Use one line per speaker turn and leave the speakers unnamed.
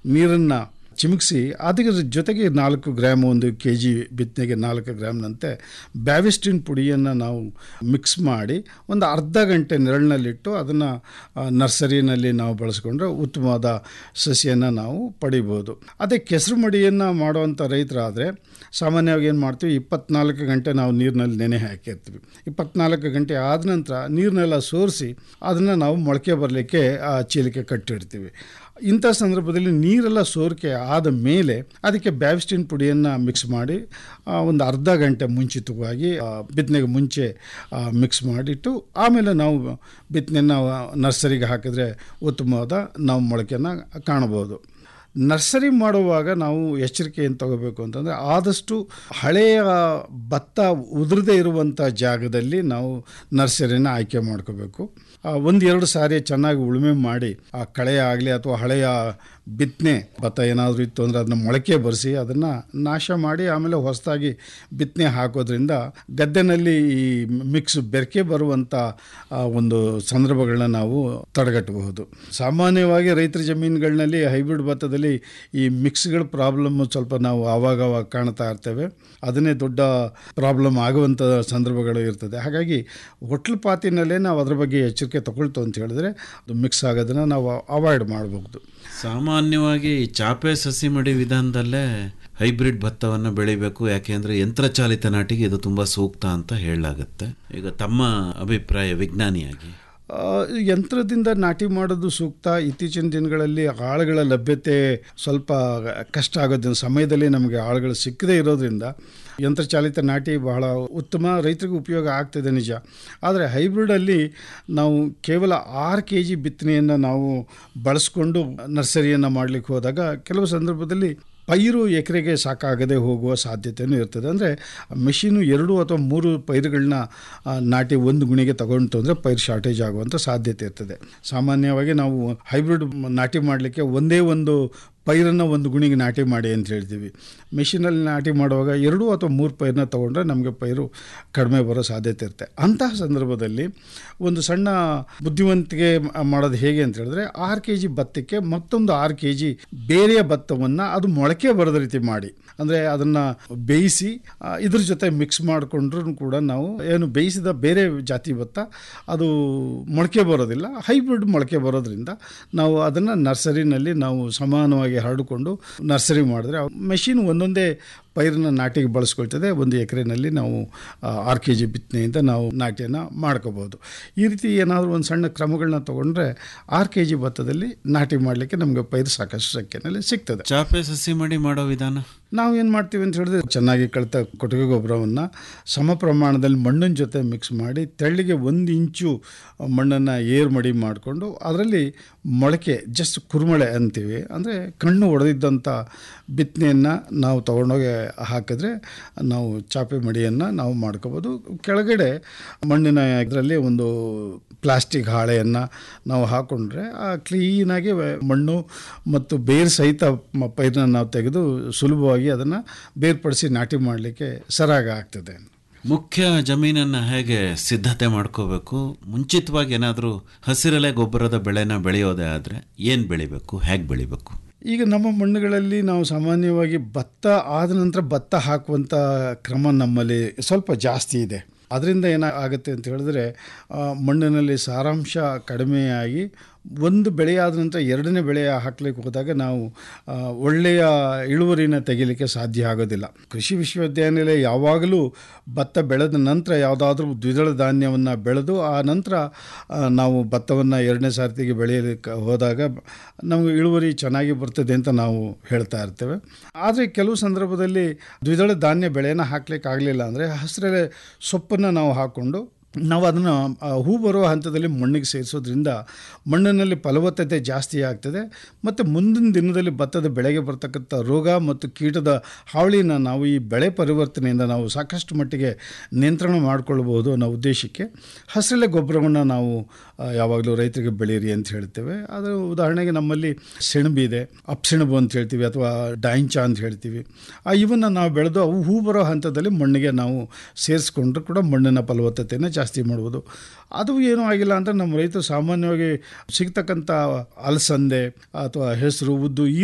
ನೀರನ್ನು ಚಿಮುಕಿಸಿ ಅದರ ಜೊತೆಗೆ ನಾಲ್ಕು ಗ್ರಾಮ್ ಒಂದು ಕೆ ಜಿ ಬಿತ್ತನೆಗೆ ನಾಲ್ಕು ಗ್ರಾಮ್ನಂತೆ ಬ್ಯಾವಿಸ್ಟಿನ್ ಪುಡಿಯನ್ನು ನಾವು ಮಿಕ್ಸ್ ಮಾಡಿ ಒಂದು ಅರ್ಧ ಗಂಟೆ ನೆರಳಿನಲ್ಲಿಟ್ಟು ಅದನ್ನು ನರ್ಸರಿನಲ್ಲಿ ನಾವು ಬಳಸ್ಕೊಂಡ್ರೆ ಉತ್ತಮವಾದ ಸಸಿಯನ್ನು ನಾವು ಪಡಿಬೋದು ಅದೇ ಕೆಸರು ಮಡಿಯನ್ನು ಮಾಡುವಂಥ ರೈತರಾದರೆ ಸಾಮಾನ್ಯವಾಗಿ ಏನು ಮಾಡ್ತೀವಿ ಇಪ್ಪತ್ನಾಲ್ಕು ಗಂಟೆ ನಾವು ನೀರಿನಲ್ಲಿ ನೆನೆ ಹಾಕಿರ್ತೀವಿ ಇಪ್ಪತ್ನಾಲ್ಕು ಗಂಟೆ ಆದ ನಂತರ ನೀರನ್ನೆಲ್ಲ ಸೋರಿಸಿ ಅದನ್ನು ನಾವು ಮೊಳಕೆ ಬರಲಿಕ್ಕೆ ಆ ಚೀಲಕ್ಕೆ ಕಟ್ಟಿಡ್ತೀವಿ ಇಂಥ ಸಂದರ್ಭದಲ್ಲಿ ನೀರೆಲ್ಲ ಸೋರಿಕೆ ಆದ ಮೇಲೆ ಅದಕ್ಕೆ ಬ್ಯಾವಿಸ್ಟಿನ್ ಪುಡಿಯನ್ನು ಮಿಕ್ಸ್ ಮಾಡಿ ಆ, ಒಂದು ಅರ್ಧ ಗಂಟೆ ಮುಂಚಿತವಾಗಿ ಆ, ಬಿತ್ತನೆಗೆ ಮುಂಚೆ ಆ, ಮಿಕ್ಸ್ ಮಾಡಿಟ್ಟು ಆಮೇಲೆ ನಾವು ಬಿತ್ತನೆಯನ್ನು ನರ್ಸರಿಗೆ ಹಾಕಿದ್ರೆ ಉತ್ತಮವಾದ ನಾವು ಮೊಳಕೆಯನ್ನು ಕಾಣಬಹುದು ನರ್ಸರಿ ಮಾಡುವಾಗ ನಾವು ಎಚ್ಚರಿಕೆ ಏನು ತಗೋಬೇಕು ಅಂತಂದರೆ ಆದಷ್ಟು ಹಳೆಯ ಭತ್ತ ಉದುರದೇ ಇರುವಂಥ ಜಾಗದಲ್ಲಿ ನಾವು ನರ್ಸರಿನ ಆಯ್ಕೆ ಮಾಡ್ಕೋಬೇಕು ಆ, ಒಂದು ಎರಡು ಸಾರಿ ಚೆನ್ನಾಗಿ ಉಳುಮೆ ಮಾಡಿ ಆ ಕಳೆ ಆಗಲಿ ಅಥವಾ ಹಳೆಯ ಬಿತ್ತನೆ ಭತ್ತ ಏನಾದರೂ ಇತ್ತು ಅಂದರೆ ಅದನ್ನ ಮೊಳಕೆ ಬರೆಸಿ ಅದನ್ನು ನಾಶ ಮಾಡಿ ಆಮೇಲೆ ಹೊಸದಾಗಿ ಬಿತ್ತನೆ ಹಾಕೋದ್ರಿಂದ ಗದ್ದೆನಲ್ಲಿ ಈ ಮಿಕ್ಸ್ ಬೆರಕೆ ಬರುವಂಥ ಆ, ಒಂದು ಸಂದರ್ಭಗಳನ್ನ ನಾವು ತಡೆಗಟ್ಟಬಹುದು ಸಾಮಾನ್ಯವಾಗಿ ರೈತರ ಜಮೀನುಗಳಲ್ಲಿ ಹೈಬ್ರಿಡ್ ಭತ್ತದಲ್ಲಿ ಈ ಮಿಕ್ಸ್ಗಳ ಪ್ರಾಬ್ಲಮ್ ಸ್ವಲ್ಪ ನಾವು ಆವಾಗ ಆವಾಗ ಕಾಣ್ತಾ ಇರ್ತೇವೆ ಅದನ್ನೇ ದೊಡ್ಡ ಪ್ರಾಬ್ಲಮ್ ಆಗುವಂಥ ಸಂದರ್ಭಗಳು ಇರ್ತದೆ ಹಾಗಾಗಿ ಹೊಟ್ಲು ಪಾತಿನಲ್ಲೇ ನಾವು ಅದ್ರ ಬಗ್ಗೆ ಎಚ್ಚರಿಕೆ ತಗೊಳ್ತು ಅಂತ ಹೇಳಿದ್ರೆ ಅದು ಮಿಕ್ಸ್ ಆಗೋದನ್ನು ನಾವು ಅವಾಯ್ಡ್ ಮಾಡಬಹುದು
ಸಾಮಾನ್ಯವಾಗಿ ಈ ಚಾಪೆ ಸಸಿ ಮಡಿ ವಿಧಾನದಲ್ಲೇ ಹೈಬ್ರಿಡ್ ಭತ್ತವನ್ನು ಬೆಳಿಬೇಕು ಯಾಕೆಂದ್ರೆ ಯಂತ್ರಚಾಲಿತ ನಾಟಿಗೆ ಇದು ತುಂಬಾ ಸೂಕ್ತ ಅಂತ ಹೇಳಲಾಗುತ್ತೆ ಈಗ ತಮ್ಮ ಅಭಿಪ್ರಾಯ ವಿಜ್ಞಾನಿಯಾಗಿ
ಆ, ಯಂತ್ರದಿಂದ ನಾಟಿ ಮಾಡೋದು ಸೂಕ್ತ ಇತ್ತೀಚಿನ ದಿನಗಳಲ್ಲಿ ಆಳುಗಳ ಲಭ್ಯತೆ ಸ್ವಲ್ಪ ಕಷ್ಟ ಆಗೋದ್ರಿಂದ ಸಮಯದಲ್ಲಿ ನಮಗೆ ಆಳುಗಳು ಸಿಕ್ಕದೇ ಇರೋದ್ರಿಂದ ಯಂತ್ರಚಾಲಿತ ನಾಟಿ ಬಹಳ ಉತ್ತಮ ರೈತರಿಗೂ ಉಪಯೋಗ ಆಗ್ತದೆ ನಿಜ ಆದರೆ ಹೈಬ್ರಿಡಲ್ಲಿ ನಾವು ಕೇವಲ ಆರು ಕೆ ಜಿ ಬಿತ್ತನೆಯನ್ನು ನಾವು ಬಳಸ್ಕೊಂಡು ನರ್ಸರಿಯನ್ನು ಮಾಡಲಿಕ್ಕೆ ಹೋದಾಗ ಕೆಲವು ಸಂದರ್ಭದಲ್ಲಿ ಪೈರು ಎಕರೆಗೆ ಸಾಕಾಗದೆ ಹೋಗುವ ಸಾಧ್ಯತೆಯೂ ಇರ್ತದೆ ಅಂದರೆ ಮೆಷಿನು ಎರಡು ಅಥವಾ ಮೂರು ಪೈರುಗಳನ್ನ ಆ, ನಾಟಿ ಒಂದು ಗುಣಿಗೆ ತಗೊಂಡು ಅಂದರೆ ಪೈರು ಶಾರ್ಟೇಜ್ ಆಗುವಂಥ ಸಾಧ್ಯತೆ ಇರ್ತದೆ ಸಾಮಾನ್ಯವಾಗಿ ನಾವು ಹೈಬ್ರಿಡ್ ನಾಟಿ ಮಾಡಲಿಕ್ಕೆ ಒಂದೇ ಒಂದು ಪೈರನ್ನು ಒಂದು ಗುಣಿಗೆ ನಾಟಿ ಮಾಡಿ ಅಂತ ಹೇಳ್ತೀವಿ ಮೆಷಿನಲ್ಲಿ ನಾಟಿ ಮಾಡುವಾಗ ಎರಡು ಅಥವಾ ಮೂರು ಪೈರನ್ನ ತೊಗೊಂಡ್ರೆ ನಮಗೆ ಪೈರು ಕಡಿಮೆ ಬರೋ ಸಾಧ್ಯತೆ ಇರುತ್ತೆ ಅಂತಹ ಸಂದರ್ಭದಲ್ಲಿ ಒಂದು ಸಣ್ಣ ಬುದ್ಧಿವಂತಿಕೆ ಮಾಡೋದು ಹೇಗೆ ಅಂತ ಹೇಳಿದ್ರೆ ಆರು ಕೆ ಜಿ ಭತ್ತಕ್ಕೆ ಮತ್ತೊಂದು ಆರು ಕೆ ಜಿ ಬೇರೆಯ ಭತ್ತವನ್ನು ಅದು ಮೊಳಕೆ ಬರದ ರೀತಿ ಮಾಡಿ ಅಂದರೆ ಅದನ್ನು ಬೇಯಿಸಿ ಆ, ಇದ್ರ ಜೊತೆ ಮಿಕ್ಸ್ ಮಾಡಿಕೊಂಡ್ರೂ ಕೂಡ ನಾವು ಏನು ಬೇಯಿಸಿದ ಬೇರೆ ಜಾತಿ ಭತ್ತ ಅದು ಮೊಳಕೆ ಬರೋದಿಲ್ಲ ಹೈಬ್ರಿಡ್ ಮೊಳಕೆ ಬರೋದ್ರಿಂದ ನಾವು ಅದನ್ನು ನರ್ಸರಿನಲ್ಲಿ ನಾವು ಸಮಾನವಾಗಿ ಹರಡಿಕೊಂಡು ನರ್ಸರಿ ಮಾಡಿದ್ರೆ ಮೆಷಿನ್ ಒಂದೊಂದೇ ಪೈರನ್ನ ನಾಟಿಗೆ ಬಳಸ್ಕೊಳ್ತದೆ ಒಂದು ಎಕರೆನಲ್ಲಿ ನಾವು ಆ, ಆರು ಕೆ ಜಿ ಬಿತ್ತನೆಯಿಂದ ನಾವು ನಾಟಿಯನ್ನು ಮಾಡ್ಕೋಬೋದು ಈ ರೀತಿ ಏನಾದರೂ ಒಂದು ಸಣ್ಣ ಕ್ರಮಗಳನ್ನ ತೊಗೊಂಡ್ರೆ ಆರು ಕೆ ಜಿ ಭತ್ತದಲ್ಲಿ ನಾಟಿ ಮಾಡಲಿಕ್ಕೆ ನಮಗೆ ಪೈರು ಸಾಕಷ್ಟು ಸಂಖ್ಯೆಯಲ್ಲಿ ಸಿಗ್ತದೆ
ಚಾಪೆ ಸಸಿ ಮಡಿ ಮಾಡೋ ವಿಧಾನ
ನಾವು ಏನು ಮಾಡ್ತೀವಿ ಅಂತ ಹೇಳಿದ್ರೆ ಚೆನ್ನಾಗಿ ಕಳಿತ ಕೊಟ್ಟಿಗೆ ಗೊಬ್ಬರವನ್ನು ಸಮ ಪ್ರಮಾಣದಲ್ಲಿ ಮಣ್ಣಿನ ಜೊತೆ ಮಿಕ್ಸ್ ಮಾಡಿ ತೆಳ್ಳಿಗೆ ಒಂದು ಇಂಚು ಮಣ್ಣನ್ನು ಏರ್ ಮಡಿ ಮಾಡಿಕೊಂಡು ಅದರಲ್ಲಿ ಮೊಳಕೆ ಜಸ್ಟ್ ಕುರುಮಳೆ ಅಂತೀವಿ ಅಂದರೆ ಕಣ್ಣು ಹೊಡೆದಿದ್ದಂಥ ಬಿತ್ತನೆಯನ್ನು ನಾವು ತೊಗೊಂಡೋಗಿ ಹಾಕಿದ್ರೆ ನಾವು ಚಾಪೆ ಮಡಿಯನ್ನು ನಾವು ಮಾಡ್ಕೋಬೋದು ಕೆಳಗಡೆ ಮಣ್ಣಿನ ಇದರಲ್ಲಿ ಒಂದು ಪ್ಲಾಸ್ಟಿಕ್ ಹಾಳೆಯನ್ನು ನಾವು ಹಾಕ್ಕೊಂಡ್ರೆ ಆ ಕ್ಲೀನಾಗಿ ಮಣ್ಣು ಮತ್ತು ಬೇರು ಸಹಿತ ಮ- ಪೈರನ್ನ ನಾವು ತೆಗೆದು ಸುಲಭವಾಗಿ ಅದನ್ನು ಬೇರ್ಪಡಿಸಿ ನಾಟಿ ಮಾಡಲಿಕ್ಕೆ ಸರಾಗ ಆಗ್ತದೆ
ಮುಖ್ಯ ಜಮೀನನ್ನು ಹೇಗೆ ಸಿದ್ಧತೆ ಮಾಡ್ಕೋಬೇಕು ಮುಂಚಿತವಾಗಿ ಏನಾದರೂ ಹಸಿರೆಲೆ ಗೊಬ್ಬರದ ಬೆಳೆನ ಬೆಳೆಯೋದೇ ಆದರೆ ಏನು ಬೆಳಿಬೇಕು ಹೇಗೆ ಬೆಳಿಬೇಕು
ಈಗ ನಮ್ಮ ಮಣ್ಣುಗಳಲ್ಲಿ ನಾವು ಸಾಮಾನ್ಯವಾಗಿ ಭತ್ತ ಆದ ನಂತರ ಭತ್ತ ಹಾಕುವಂಥ ಕ್ರಮ ನಮ್ಮಲ್ಲಿ ಸ್ವಲ್ಪ ಜಾಸ್ತಿ ಇದೆ ಅದರಿಂದ ಏನಾಗುತ್ತೆ ಅಂತ ಹೇಳಿದ್ರೆ ಆ, ಮಣ್ಣಿನಲ್ಲಿ ಸಾರಾಂಶ ಕಡಿಮೆಯಾಗಿ ಒಂದು ಬೆಳೆ ಆದ ನಂತರ ಎರಡನೇ ಬೆಳೆ ಹಾಕ್ಲಿಕ್ಕೆ ಹೋದಾಗ ನಾವು ಆ, ಒಳ್ಳೆಯ ಇಳುವರಿನ ತೆಗಿಲಿಕ್ಕೆ ಸಾಧ್ಯ ಆಗೋದಿಲ್ಲ ಕೃಷಿ ವಿಶ್ವವಿದ್ಯಾನಿಲಯ ಯಾವಾಗಲೂ ಭತ್ತ ಬೆಳೆದ ನಂತರ ಯಾವುದಾದ್ರೂ ದ್ವಿದಳ ಧಾನ್ಯವನ್ನು ಬೆಳೆದು ಆ ನಂತರ ಆ, ನಾವು ಭತ್ತವನ್ನು ಎರಡನೇ ಸಾರ್ತಿಗೆ ಬೆಳೆಯಲಿಕ್ಕೆ ಹೋದಾಗ ನಮಗೆ ಇಳುವರಿ ಚೆನ್ನಾಗಿ ಬರ್ತದೆ ಅಂತ ನಾವು ಹೇಳ್ತಾ ಇರ್ತೇವೆ ಆದರೆ ಕೆಲವು ಸಂದರ್ಭದಲ್ಲಿ ದ್ವಿದಳ ಧಾನ್ಯ ಬೆಳೆನ ಹಾಕ್ಲಿಕ್ಕೆ ಆಗಲಿಲ್ಲ ಅಂದರೆ ಹಸಿರೆಲೆ ಸೊಪ್ಪನ್ನು ನಾವು ಹಾಕ್ಕೊಂಡು ನಾವು ಅದನ್ನು ಆ, ಹೂ ಬರುವ ಹಂತದಲ್ಲಿ ಮಣ್ಣಿಗೆ ಸೇರಿಸೋದ್ರಿಂದ ಮಣ್ಣಿನಲ್ಲಿ ಫಲವತ್ತತೆ ಜಾಸ್ತಿ ಆಗ್ತದೆ ಮತ್ತು ಮುಂದಿನ ದಿನದಲ್ಲಿ ಭತ್ತದ ಬೆಳೆಗೆ ಬರ್ತಕ್ಕಂಥ ರೋಗ ಮತ್ತು ಕೀಟದ ಹಾವಳಿನ ನಾವು ಈ ಬೆಳೆ ಪರಿವರ್ತನೆಯಿಂದ ನಾವು ಸಾಕಷ್ಟು ಮಟ್ಟಿಗೆ ನಿಯಂತ್ರಣ ಮಾಡಿಕೊಳ್ಬೋದು ಅನ್ನೋ ಉದ್ದೇಶಕ್ಕೆ ಹಸಿರೆಲೆ ಗೊಬ್ಬರವನ್ನು ನಾವು ಆ, ಯಾವಾಗಲೂ ರೈತರಿಗೆ ಬೆಳೀರಿ ಅಂತ ಹೇಳ್ತೇವೆ ಅದು ಉದಾಹರಣೆಗೆ ನಮ್ಮಲ್ಲಿ ಸೆಣಬು ಇದೆ ಅಪ್ಸೆಣಬು ಅಂತ ಹೇಳ್ತೀವಿ ಅಥವಾ ಡಾಯಿಂಚ ಅಂತ ಹೇಳ್ತೀವಿ ಆ ಇವನ್ನು ನಾವು ಬೆಳೆದು ಅವು ಹೂ ಬರೋ ಹಂತದಲ್ಲಿ ಮಣ್ಣಿಗೆ ನಾವು ಸೇರಿಸ್ಕೊಂಡ್ರೆ ಕೂಡ ಮಣ್ಣಿನ ಫಲವತ್ತತೆಯನ್ನು ಜಾಸ್ತಿ ಮಾಡ್ಬೋದು ಅದು ಏನೂ ಆಗಿಲ್ಲ ಅಂತ ನಮ್ಮ ರೈತರು ಸಾಮಾನ್ಯವಾಗಿ ಸಿಗ್ತಕ್ಕಂಥ ಅಲಸಂದೆ ಅಥವಾ ಹೆಸರು ಉದ್ದು ಈ